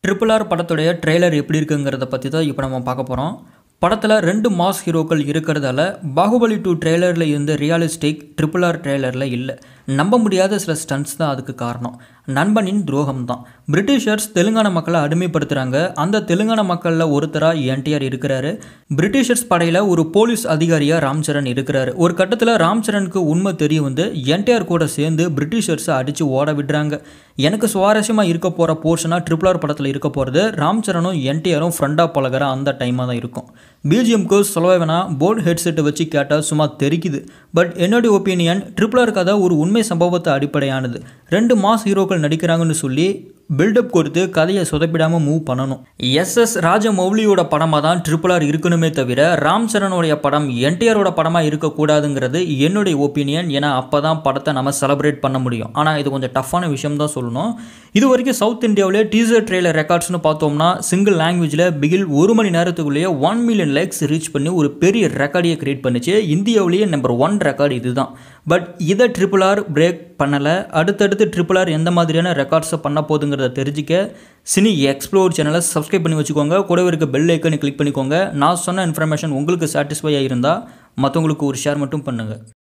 triple R படத்துடைய trailer எப்படி இருக்குங்கிறத பற்றி தான் இப்போ நம்ம பார்க்க போகிறோம் படத்தில் ரெண்டு மாஸ் ஹீரோக்கள் இருக்கிறதால பாகுபலி டூ ட்ரெய்லரில் இருந்த ரியலிஸ்டிக் ட்ரிபிள் ஆர் ட்ரெய்லரில் இல்லை நம்ப முடியாத சில ஸ்டண்ட்ஸ் தான் அதுக்கு காரணம் நண்பனின் துரோகம் தான் பிரிட்டிஷர்ஸ் தெலுங்கானா மக்களை அடிமைப்படுத்துகிறாங்க அந்த தெலுங்கானா மக்களில் ஒருத்தராக என்டிஆர் இருக்கிறாரு பிரிட்டிஷர்ஸ் படையில் ஒரு போலீஸ் அதிகாரியாக ராம்சரண் இருக்கிறாரு ஒரு கட்டத்தில் ராம்சரனுக்கு உண்மை தெரிய வந்து என்டிஆர் கூட சேர்ந்து பிரிட்டிஷர்ஸை அடித்து ஓட விடுறாங்க எனக்கு சுவாரஸ்யமாக இருக்க போகிற போர்ஷனாக ட்ரிபிள் ஆர் படத்தில் இருக்க போகிறது ராம்சரனும் என்டிஆரும் ஃப்ரெண்டாக பழகிற அந்த டைமாக தான் இருக்கும் பிஜிஎம்க்கு சொல்லவே வேணாம் போர்டு ஹெட்செட்டை வச்சு கேட்டால் சும்மா தெரிக்குது பட் என்னுடைய ஒப்பீனியன் ட்ரிபிள் ஆர் கதை ஒரு உண்மை சம்பவத்தை அடிப்படையானது ரெண்டு மாஸ் ஹீரோக்கள் நடிக்கிறாங்கன்னு சொல்லி பில்டப் கொடுத்து கதையை சொதப்பிடாமல் மூவ் பண்ணணும் எஸ் எஸ் ராஜமௌலியோட படமாக தான் ட்ரிபிள் ஆர் இருக்கணுமே தவிர ராம் சரணுடைய படம் என்டிஆரோட படமாக இருக்கக்கூடாதுங்கிறது என்னுடைய ஒப்பீனியன் ஏன்னா அப்போ தான் படத்தை நம்ம செலிப்ரேட் பண்ண முடியும் ஆனால் இது கொஞ்சம் டஃப்பான விஷயம் தான் சொல்லணும் இது வரைக்கும் சவுத் இந்தியாவிலே டீசர் ட்ரெய்லர் ரெக்கார்ட்ஸ்னு பார்த்தோம்னா சிங்கிள் லாங்குவேஜில் பிகில் ஒரு மணி நேரத்துக்குள்ளேயே ஒன் மில்லியன் லைக்ஸ் ரீச் பண்ணி ஒரு பெரிய ரெக்கார்டையே கிரியேட் பண்ணிச்சு இந்தியாவிலேயே நம்பர் ஒன் ரெக்கார்டு இதுதான் பட் இதை ட்ரிபிள் ஆர் பிரேக் பண்ணலை அடுத்தடுத்து ட்ரிபிள் ஆர் எந்த மாதிரியான ரெக்கார்ட்ஸை பண்ண போகுதுங்கிறத தெரிஞ்சுக்க சினி எக்ஸ்ப்ளோர் சேனலை சப்ஸ்கிரைப் பண்ணி வச்சுக்கோங்க கூடவே இருக்க பெல் ஐக்கனை கிளிக் பண்ணிக்கோங்க நான் சொன்ன இன்ஃபர்மேஷன் உங்களுக்கு சாட்டிஸ்ஃபை ஆகியிருந்தால் மற்றவங்களுக்கு ஒரு ஷேர் மட்டும் பண்ணுங்கள்